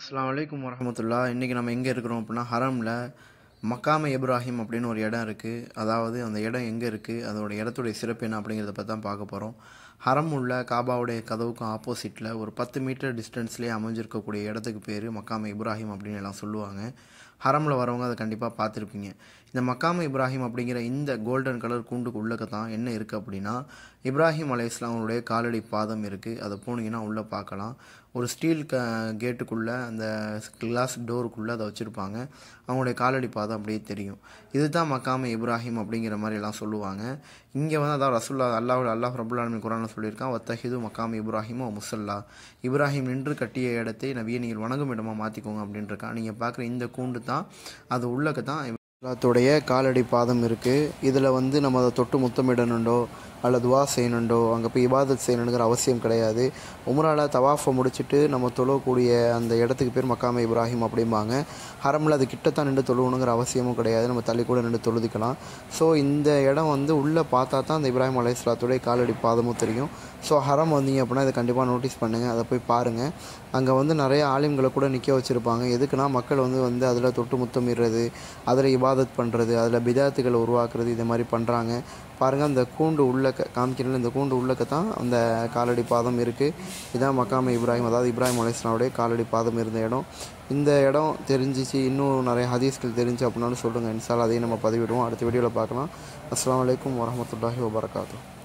அஸ்ஸலாமு அலைக்கும் வரஹமத்துல்லா இன்றைக்கி நம்ம எங்கே இருக்கிறோம் அப்படின்னா ஹரமில் மக்காம இப்ராஹிம் அப்படின்னு ஒரு இடம் இருக்குது அதாவது அந்த இடம் எங்கே இருக்குது அதோட இடத்துடைய சிறப்பு என்ன அப்படிங்கிறத பற்றி தான் பார்க்க போகிறோம் ஹரம் உள்ள காபாவுடைய கதவுக்கும் ஆப்போசிட்டில் ஒரு பத்து மீட்டர் டிஸ்டன்ஸ்லேயே அமைஞ்சிருக்கக்கூடிய இடத்துக்கு பேர் மக்காம இப்ராஹிம் அப்படின்னு எல்லாம் சொல்லுவாங்க ஹரமில் வரவங்க அதை கண்டிப்பாக பார்த்துருப்பீங்க இந்த மக்காம இப்ராஹிம் அப்படிங்கிற இந்த கோல்டன் கலர் கூண்டுக்கு உள்ளக்க தான் என்ன இருக்குது அப்படின்னா இப்ராஹிம் அலை இஸ்லாமுடைய காலடி பாதம் இருக்குது அதை போனீங்கன்னா உள்ளே பார்க்கலாம் ஒரு ஸ்டீல் க கேட்டுக்குள்ளே அந்த கிளாஸ் டோருக்குள்ளே அதை வச்சுருப்பாங்க அவங்களுடைய காலடி பாதம் அப்படியே தெரியும் இதுதான் மக்காம இப்ராஹிம் அப்படிங்கிற மாதிரி எல்லாம் சொல்லுவாங்க இங்கே வந்து அதாவது ரசுல்லா அல்லாஹ் அல்லாஹ் ரபுல்லாலுமே குரானில் சொல்லியிருக்கான் வத்தஹிது மக்காம் இப்ராஹிம் ஓ முசல்லா இப்ராஹிம் நின்று கட்டிய இடத்தை நவியை நீங்கள் வணங்கும் இடமா மாற்றிக்கோங்க அப்படின்ட்டுருக்கான் நீங்கள் பார்க்குற இந்த கூண்டு தான் அது உள்ளக்க தான் எல்லாத்துடைய காலடி பாதம் இருக்குது இதில் வந்து நம்ம அதை தொட்டு முத்தமிடணுண்டோ அல்லது துவா செய்யணுண்டோ அங்கே போய் இபாதத் செய்யணுங்கிற அவசியம் கிடையாது உம்ரால தவாஃபை முடிச்சுட்டு நம்ம தொழக்கூடிய அந்த இடத்துக்கு பேர் மக்காம இப்ராஹிம் அப்படிம்பாங்க ஹரமில் அது கிட்டத்தான் நின்று தொழுவணுங்கிற அவசியமும் கிடையாது நம்ம தள்ளி கூட நின்று தொழுதிக்கலாம் ஸோ இந்த இடம் வந்து உள்ளே பார்த்தா தான் அந்த இப்ராஹிம் அலையாத்துடைய காலடி பாதமும் தெரியும் ஸோ ஹரம் வந்தீங்க அப்படின்னா இதை கண்டிப்பாக நோட்டீஸ் பண்ணுங்கள் அதை போய் பாருங்கள் அங்கே வந்து நிறைய ஆலிம்களை கூட நிற்க வச்சுருப்பாங்க எதுக்குன்னா மக்கள் வந்து வந்து அதில் தொட்டு முத்தமிடுறது அதில் இபாதத் பண்ணுறது அதில் பிதாத்துகளை உருவாக்குறது இது மாதிரி பண்ணுறாங்க பாருங்கள் அந்த கூண்டு உள்ளக்க காமிக்கிறதுல இந்த கூண்டு உள்ளக்க தான் அந்த காலடி பாதம் இருக்குது இதான் மக்காம இப்ராஹிம் அதாவது இப்ராஹிம் அலைஸ்லாவுடைய காலடி பாதம் இருந்த இடம் இந்த இடம் தெரிஞ்சிச்சு இன்னும் நிறைய ஹதீஸ்கள் தெரிஞ்சு அப்படின்னாலும் சொல்லுங்கள் இன்சால் அதையும் நம்ம பதிவிடுவோம் அடுத்த வீடியோவில் பார்க்கலாம் அஸ்லாம் வலைக்கம் வரமத்துல்லாஹி வபரகாத்தூ